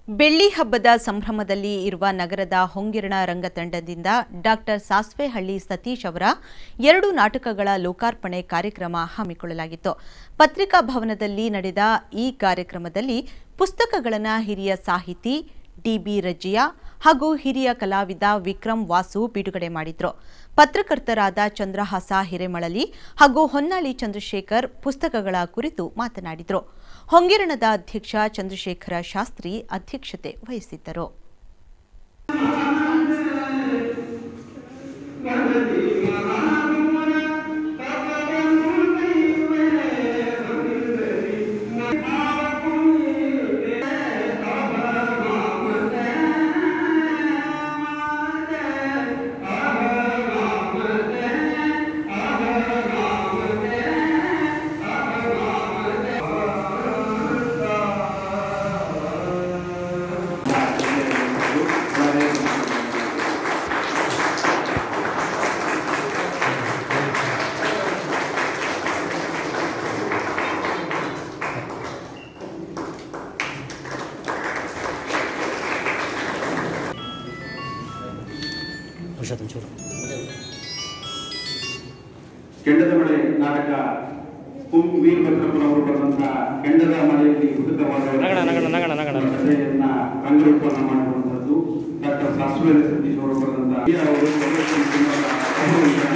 ಬೆಳ್ಳಿ ಹಬ್ಬದ ಸಂಭ್ರಮದಲ್ಲಿ ಇರುವ ನಗರದ ಹೊಂಗಿರಣ ರಂಗತಂಡದಿಂದ ಡಾಕ್ಟರ್ ಸಾಸ್ವೆಹಳ್ಳಿ ಸತೀಶ್ ಅವರ ಎರಡು ನಾಟಕಗಳ ಲೋಕಾರ್ಪಣೆ ಕಾರ್ಯಕ್ರಮ ಹಮ್ಮಿಕೊಳ್ಳಲಾಗಿತ್ತು ಪತ್ರಿಕಾ ಭವನದಲ್ಲಿ ನಡೆದ ಈ ಕಾರ್ಯಕ್ರಮದಲ್ಲಿ ಪುಸ್ತಕಗಳನ್ನು ಹಿರಿಯ ಸಾಹಿತಿ ಡಿಬಿ ರಜಿಯಾ ಹಾಗೂ ಹಿರಿಯ ಕಲಾವಿದ ವಿಕ್ರಮ್ ವಾಸು ಬಿಡುಗಡೆ ಮಾಡಿದ್ರು ಪತ್ರಕರ್ತರಾದ ಚಂದ್ರಹಾಸ ಹಿರೇಮಳಲಿ ಹಾಗೂ ಹೊನ್ನಾಳಿ ಚಂದ್ರಶೇಖರ್ ಪುಸ್ತಕಗಳ ಕುರಿತು ಮಾತನಾಡಿದರು ಹೊಂಗಿರಣದ ಅಧ್ಯಕ್ಷ ಚಂದ್ರಶೇಖರ ಶಾಸ್ತ್ರಿ ಅಧ್ಯಕ್ಷತೆ ವಹಿಸಿದ್ದರು ಪುರುಷೋತ್ತಮ ಚೂರು ಕೆಂಡದ ಮಳೆ ನಾಟಕ ಕುಂ ವೀರಭದ್ರಪ್ಪನ ಅವರು ಬರೆದಂತಹ ಕೆಂಡದ ಮಳೆಯಲ್ಲಿ ಹುಡುಕವಾದ ನಗಣ, ನಗಣ, ನಗಣ, ನಗಣ. ಕಥೆಯನ್ನ ರಂಗರೂಪವನ್ನು ಮಾಡಿರುವಂತದ್ದು ಡಾಕ್ಟರ್ ಸಾಸ್ವೇಲಿ ಸತೀಶ್ ಅವರು ಬರೆದಂತಹ ಈ ಅವರು ಪ್ರದರ್ಶನ ಸಿನಿಮಾದ ಅಭಿನಯ